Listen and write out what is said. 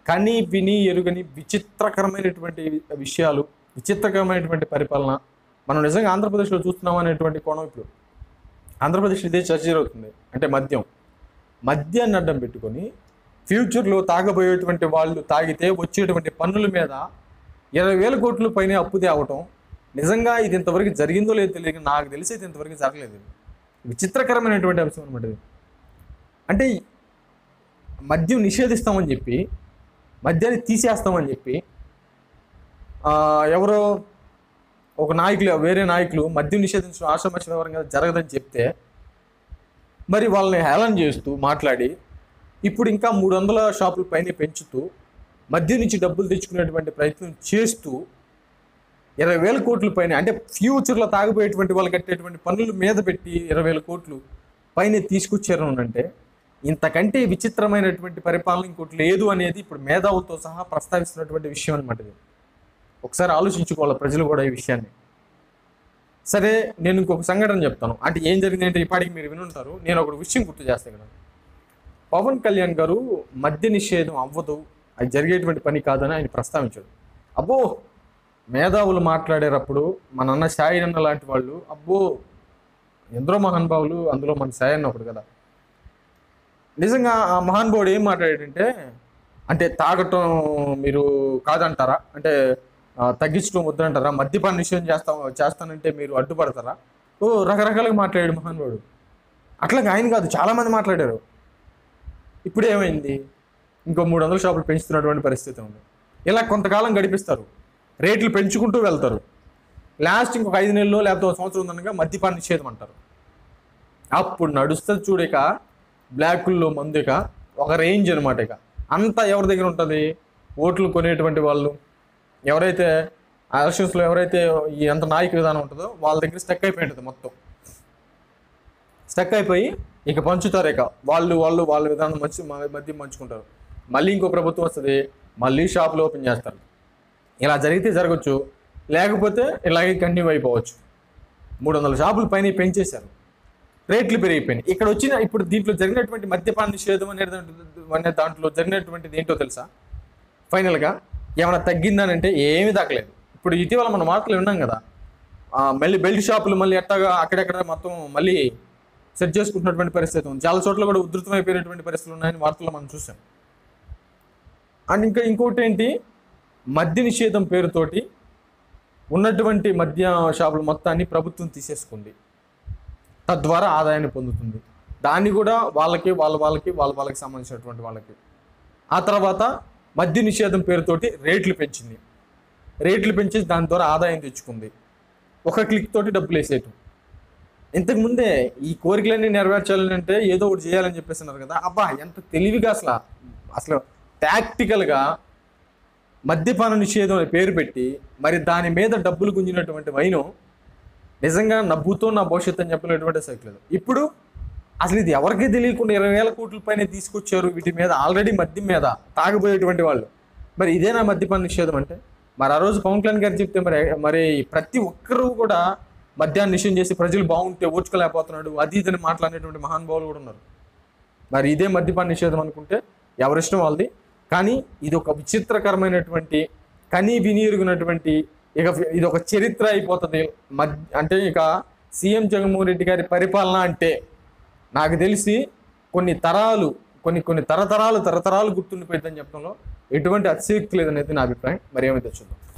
కని విని ఎరుగని విచిత్రకరమైనటువంటి విషయాలు విచిత్రకరమైనటువంటి పరిపాలన మనం నిజంగా ఆంధ్రప్రదేశ్లో చూస్తున్నాం అనేటువంటి కోణం ఇప్పుడు ఆంధ్రప్రదేశ్ ఇదే చర్చ జరుగుతుంది అంటే మద్యం మద్యాన్ని అడ్డం పెట్టుకొని ఫ్యూచర్లో తాగబోయేటువంటి వాళ్ళు తాగితే వచ్చేటువంటి పన్నుల మీద ఇరవై వేల కోట్ల పైన అప్పు తేవటం నిజంగా ఇది ఇంతవరకు జరిగిందో లేదో తెలియదు నాకు తెలిసి ఇది ఇంతవరకు జరగలేదు ఇది. విచిత్రకరమైనటువంటి అంశం అనమాట ఇది అంటే మద్యం నిషేధిస్తామని చెప్పి మద్యాన్ని తీసేస్తామని చెప్పి ఆ, ఎవరో ఒక నాయకులు వేరే నాయకులు మద్యం నిషేధించడం ఆశ్రమర్శ వివరంగా జరగదని చెప్తే మరి వాళ్ళని హేళన చేస్తూ మాట్లాడి ఇప్పుడు ఇంకా మూడు వందల షాపుల పైన పెంచుతూ మద్యం నుంచి డబ్బులు తెచ్చుకునేటువంటి ప్రయత్నం చేస్తూ ఇరవై వేల కోట్ల పైన అంటే ఫ్యూచర్లో తాగిపోయేటువంటి వాళ్ళు కట్టేటువంటి పన్నుల మీద పెట్టి ఇరవై వేల కోట్లు పైన తీసుకొచ్చారు అని అంటే ఇంతకంటే విచిత్రమైనటువంటి పరిపాలన ఇంకోటి లేదు అనేది ఇప్పుడు మేధావులతో సహా ప్రస్తావిస్తున్నటువంటి విషయం అనమాట ఇది ఒకసారి ఆలోచించుకోవాలి ప్రజలు కూడా ఈ విషయాన్ని సరే నేను ఇంకొక సంఘటన చెప్తాను అంటే ఏం జరిగిందంటే ఇప్పటికి మీరు వినుంటారు నేను ఒక విషయం గుర్తు చేస్తాను ఇక్కడ పవన్ కళ్యాణ్ గారు మద్య నిషేధం అవ్వదు అది జరిగేటువంటి పని కాదని ఆయన ప్రస్తావించాడు అబ్బో మేధావులు మాట్లాడేటప్పుడు మన అన్న సాయి అన్న లాంటి వాళ్ళు అబ్బో ఎందరో మహానుభావులు అందులో మన సాయి అన్న ఒకడు కదా నిజంగా ఆ మహానుభావుడు ఏం మాట్లాడాడంటే అంటే తాగటం మీరు కాదంటారా అంటే ఆ, తగ్గించడం వద్దంటారా మద్యపాన నిషేధం చేస్తాం చేస్తానంటే మీరు అడ్డుపడతారా ఓ రకరకాలుగా మాట్లాడాడు మహానుభావుడు అట్లాగే ఆయన కాదు చాలామంది మాట్లాడారు ఇప్పుడు ఏమైంది ఇంకో మూడు వందల షాపులు పెంచుతున్నటువంటి పరిస్థితి ఉంది ఇలా కొంతకాలం గడిపిస్తారు రేట్లు పెంచుకుంటూ వెళ్తారు లాస్ట్ ఇంకొక ఐదు నెలలు లేకపోతే ఒక సంవత్సరం ఉందనగా మద్యపాన నిషేధం అంటారు అప్పుడు నడుస్తుంది చూడక బ్లాకుల్లో మందుక ఒక రేంజ్ అనమాట ఇక అంతా ఎవరి దగ్గర ఉంటుంది ఓట్లు కొనేటువంటి వాళ్ళు ఎవరైతే ఎలక్షన్స్లో ఎవరైతే ఈ ఎంత నాయక విధానం ఉంటుందో వాళ్ళ దగ్గర స్టక్ అయిపోయి ఉంటుంది మొత్తం స్టక్ అయిపోయి ఇక పంచుతారు ఇక వాళ్ళు వాళ్ళు వాళ్ళ విధానం మంచి మధ్య పంచుకుంటారు మళ్ళీ ఇంకో ప్రభుత్వం వస్తుంది మళ్ళీ షాపులు ఓపెన్ చేస్తారు ఇలా జరిగితే జరగచ్చు లేకపోతే ఇలాగే కంటిన్యూ అయిపోవచ్చు మూడు వందల షాపుల పైన పెంచేశారు రేట్లు పెరిగిపోయినాయి ఇక్కడ వచ్చిన ఇప్పుడు దీంట్లో జరిగినటువంటి మద్యపాన నిషేధం అనేది అనే దాంట్లో జరిగినటువంటిది ఏంటో తెలుసా ఫైనల్గా ఏమైనా తగ్గిందనంటే ఏమీ తగ్గలేదు ఇప్పుడు ఇటీవల మనం వార్తలు విన్నాం కదా ఆ, మళ్ళీ బెల్ట్ షాపులు మళ్ళీ ఎట్టగా అక్కడెక్కడ మొత్తం మళ్ళీ సెట్ చేసుకుంటున్నటువంటి పరిస్థితి ఉంది చాలా చోట్ల కూడా ఉధృతమైపోయినటువంటి పరిస్థితులు ఉన్నాయని వార్తల్లో మనం చూసాం అండ్ ఇంకా ఇంకోటి ఏంటి మద్య నిషేధం పేరుతోటి ఉన్నటువంటి మద్య షాపులు మొత్తాన్ని ప్రభుత్వం తీసేసుకుంది తద్వారా ఆదాయాన్ని పొందుతుంది దాన్ని కూడా వాళ్ళకి వాళ్ళ వాళ్ళకి వాళ్ళ వాళ్ళకి సంబంధించినటువంటి వాళ్ళకి ఆ తర్వాత మద్య నిషేధం పేరుతోటి రేట్లు పెంచింది రేట్లు పెంచేసి దాని ద్వారా ఆదాయం తెచ్చుకుంది ఒక క్లిక్ తోటి డబ్బులు వేసేయటం ఇంతకు ముందే ఈ కోరికలన్నీ నెరవేర్చాలని అంటే ఏదో ఒకటి చేయాలని చెప్పేస్తున్నారు కదా అబ్బా ఎంత తెలివిగా అసలు అసలు టాక్టికల్గా మద్యపాన నిషేధం అనే పేరు పెట్టి మరి దాని మీద డబ్బులు గుంజినటువంటి వైను నిజంగా నవ్వుతో నా భవిష్యత్తు అని చెప్పినటువంటి సైకిల్ ఇప్పుడు అసలు ఇది ఎవరికీ తెలియకుండా ఇరవై వేల కోట్ల పైన తీసుకొచ్చారు వీటి మీద ఆల్రెడీ మద్యం మీద తాగబోయేటువంటి వాళ్ళు మరి ఇదేనా మద్యపాన నిషేధం అంటే మరి ఆ రోజు పవన్ కళ్యాణ్ గారు చెప్తే మరి మరి ప్రతి ఒక్కరూ కూడా మద్యాన్ని నిషేధం చేసి ప్రజలు బాగుంటే ఓర్చుకోలేకపోతున్నాడు అది ఇదని మాట్లాడేటువంటి మహానుభావులు కూడా ఉన్నారు మరి ఇదే మద్యపాన నిషేధం అనుకుంటే ఎవరిష్టం వాళ్ళది కానీ ఇది ఒక విచిత్రకరమైనటువంటి కని వినియోగినటువంటి ఇక ఇది ఒక చరిత్ర అయిపోతుంది మద్ అంటే ఇక సీఎం జగన్మోహన్ రెడ్డి గారి పరిపాలన అంటే నాకు తెలిసి కొన్ని తరాలు కొన్ని కొన్ని తరతరాలు తరతరాలు గుర్తుండిపోయిందని చెప్పడంలో ఎటువంటి అతిశయోక్తి లేదనేది నా అభిప్రాయం మరి ఏమైతే చూద్దాం